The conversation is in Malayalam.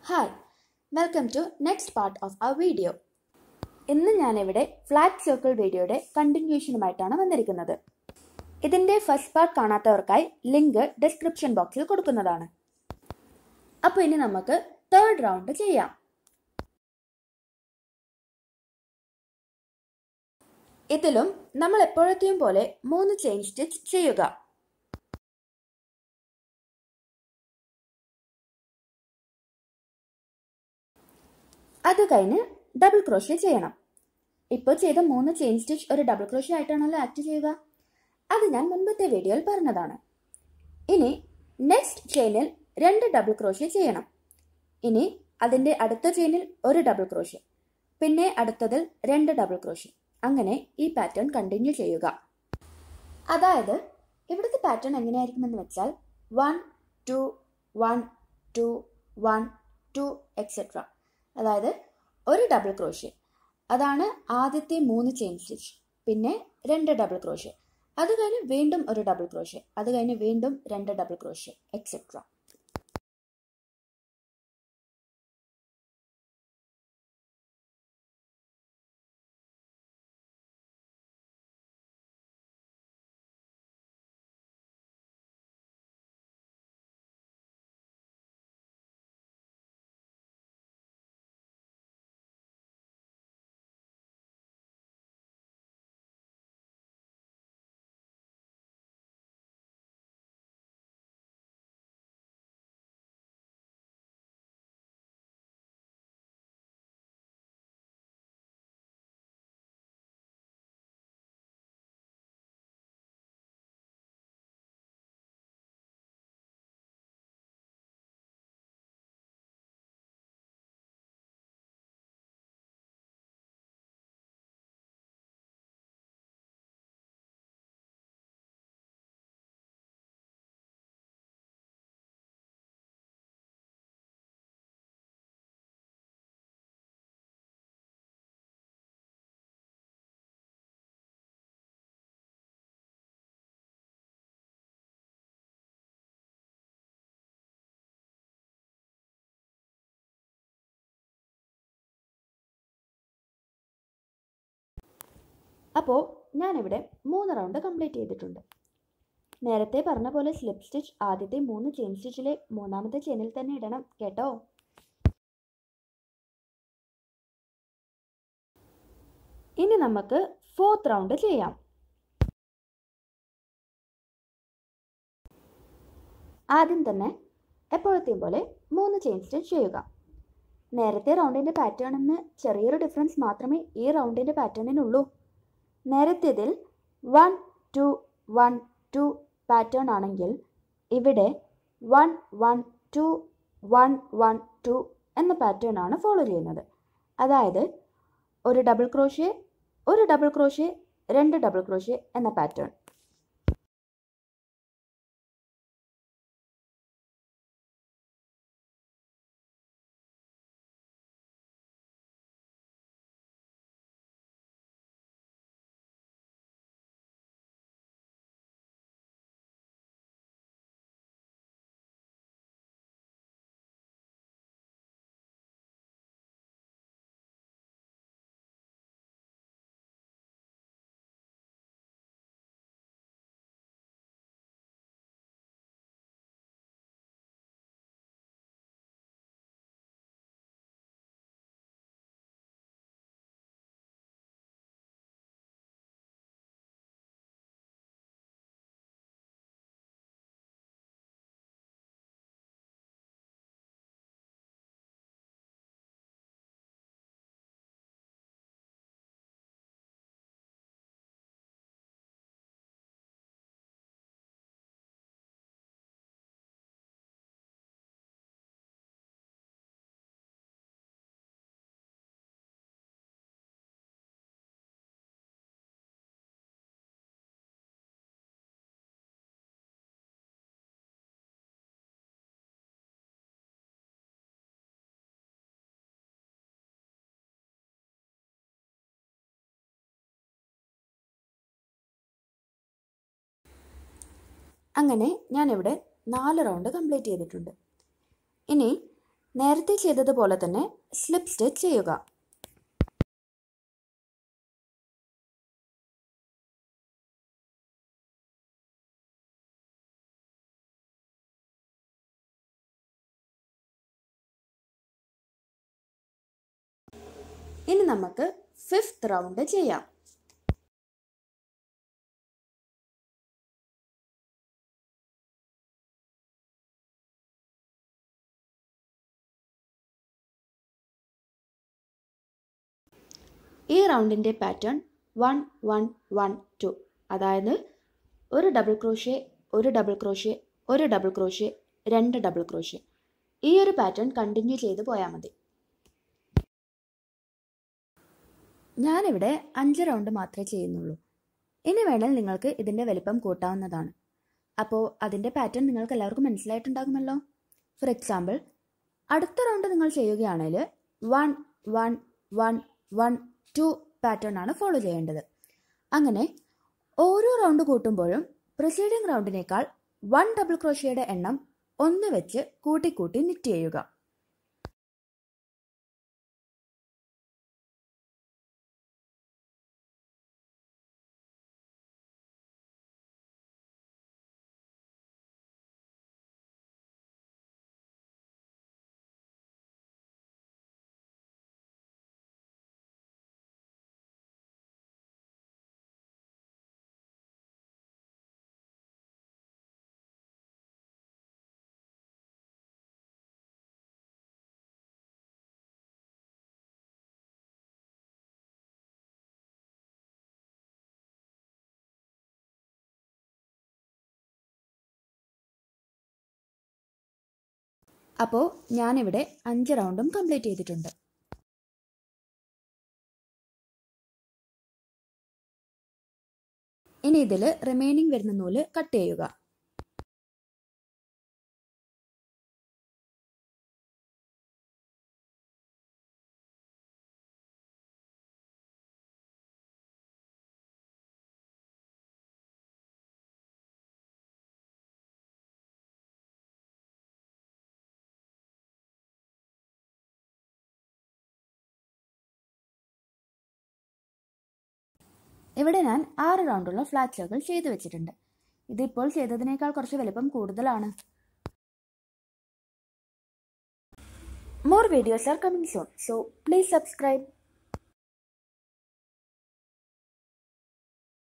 hi welcome to next part of our video ഇന്ന് ഞാനിവിടെ ഫ്ലാറ്റ് സർക്കിൾ വീഡിയോയുടെ കണ്ടിന്യൂഷനുമായിട്ടാണ് വന്നിരിക്കുന്നത് ഇതിൻ്റെ ഫസ്റ്റ് പാർട്ട് കാണാത്തവർക്കായി ലിങ്ക് ഡിസ്ക്രിപ്ഷൻ ബോക്സിൽ കൊടുക്കുന്നതാണ് അപ്പോൾ ഇനി നമുക്ക് തേർഡ് റൗണ്ട് ചെയ്യാം ഇതിലും നമ്മൾ എപ്പോഴത്തെയും പോലെ മൂന്ന് ചെയിൻ സ്റ്റിച്ച് ചെയ്യുക അത് കഴിഞ്ഞ് ഡബിൾ ക്രോഷ്യ ചെയ്യണം ഇപ്പോൾ ചെയ്ത മൂന്ന് ചെയിൻ സ്റ്റിച്ച് ഒരു ഡബിൾ ക്രോഷ്യ ആയിട്ടാണല്ലോ ആക്ട് ചെയ്യുക അത് ഞാൻ മുൻപത്തെ വീഡിയോയിൽ പറഞ്ഞതാണ് ഇനി നെക്സ്റ്റ് ചെയിനിൽ രണ്ട് ഡബിൾ ക്രോഷ്യ ചെയ്യണം ഇനി അതിൻ്റെ അടുത്ത ചെയിനിൽ ഒരു ഡബിൾ ക്രോഷ്യ പിന്നെ അടുത്തതിൽ രണ്ട് ഡബിൾ ക്രോഷ്യ അങ്ങനെ ഈ പാറ്റേൺ കണ്ടിന്യൂ ചെയ്യുക അതായത് ഇവിടുത്തെ പാറ്റേൺ എങ്ങനെയായിരിക്കുമെന്ന് വെച്ചാൽ one two one two one two etcetera അതായത് ഒരു ഡബിൾ ക്രോഷ്യ അതാണ് ആദ്യത്തെ മൂന്ന് ചെയിൻ സ്റ്റിച്ച് പിന്നെ രണ്ട് ഡബിൾ ക്രോഷ്യ അത് കഴിഞ്ഞ് വീണ്ടും ഒരു ഡബിൾ ക്രോഷ്യ അത് കഴിഞ്ഞ് വീണ്ടും രണ്ട് ഡബിൾ ക്രോഷ്യ എക്സെട്ര അപ്പോൾ ഞാനിവിടെ മൂന്ന് റൗണ്ട് കംപ്ലീറ്റ് ചെയ്തിട്ടുണ്ട് നേരത്തെ പറഞ്ഞ പോലെ സ്ലിപ്പ് സ്റ്റിച്ച് ആദ്യത്തെ മൂന്ന് ചെയിൻ സ്റ്റിച്ചിലെ മൂന്നാമത്തെ ചെയിനിൽ തന്നെ ഇടണം കേട്ടോ ഇനി നമുക്ക് ഫോർത്ത് റൗണ്ട് ചെയ്യാം ആദ്യം തന്നെ എപ്പോഴത്തെയും പോലെ മൂന്ന് ചെയിൻ സ്റ്റിച്ച് ചെയ്യുക നേരത്തെ റൗണ്ടിൻ്റെ പാറ്റേണിന് ചെറിയൊരു ഡിഫറൻസ് മാത്രമേ ഈ റൗണ്ടിൻ്റെ പാറ്റേണിനുള്ളൂ നേരത്തേതിൽ one two one two pattern ആണെങ്കിൽ ഇവിടെ one one two one one two എന്ന പാറ്റേൺ ആണ് ഫോളോ ചെയ്യുന്നത് അതായത് ഒരു ഡബിൾ ക്രോഷ്യ ഒരു ഡബിൾ ക്രോഷ്യ രണ്ട് ഡബിൾ ക്രോഷ്യ എന്ന പാറ്റേൺ അങ്ങനെ ഞാനിവിടെ നാല് റൗണ്ട് കംപ്ലീറ്റ് ചെയ്തിട്ടുണ്ട് ഇനി നേരത്തെ ചെയ്തതുപോലെ തന്നെ സ്ലിപ്പ് സ്റ്റിച്ച് ചെയ്യുക ഇനി നമുക്ക് ഫിഫ്ത്ത് റൗണ്ട് ചെയ്യാം ഈ റൗണ്ടിൻ്റെ pattern one one one two അതായത് ഒരു ഡബിൾ ക്രോഷ്യ ഒരു ഡബിൾ ക്രോഷ്യ ഒരു ഡബിൾ ക്രോഷ്യ രണ്ട് ഡബിൾ ക്രോഷ്യ ഈ ഒരു പാറ്റേൺ കണ്ടിന്യൂ ചെയ്ത് പോയാൽ മതി ഞാനിവിടെ അഞ്ച് റൗണ്ട് മാത്രമേ ചെയ്യുന്നുള്ളൂ ഇനി വേണേൽ നിങ്ങൾക്ക് ഇതിൻ്റെ വലിപ്പം കൂട്ടാവുന്നതാണ് അപ്പോൾ അതിൻ്റെ പാറ്റേൺ നിങ്ങൾക്ക് എല്ലാവർക്കും മനസ്സിലായിട്ടുണ്ടാകുമല്ലോ ഫോർ എക്സാമ്പിൾ അടുത്ത റൗണ്ട് നിങ്ങൾ ചെയ്യുകയാണെങ്കിൽ one one one one two pattern ആണ് ഫോളോ ചെയ്യേണ്ടത് അങ്ങനെ ഓരോ റൗണ്ട് കൂട്ടുമ്പോഴും പ്രിസീഡിംഗ് റൗണ്ടിനേക്കാൾ വൺ ഡബിൾ ക്രോഷ്യയുടെ എണ്ണം ഒന്ന് വെച്ച് കൂട്ടി കൂട്ടി നിറ്റ് ചെയ്യുക അപ്പോൾ ഞാനിവിടെ അഞ്ച് റൗണ്ടും കംപ്ലീറ്റ് ചെയ്തിട്ടുണ്ട് ഇനി ഇതിൽ റിമൈനിങ് വരുന്ന നൂല് കട്ട് ചെയ്യുക ഇവിടെ ഞാൻ ആറ് റൗണ്ടുള്ള ഫ്ലാറ്റ് സർക്കിൾ ചെയ്തു വെച്ചിട്ടുണ്ട് ഇതിപ്പോൾ ചെയ്തതിനേക്കാൾ കുറച്ച് വലിപ്പം കൂടുതലാണ് more videos are coming soon so please subscribe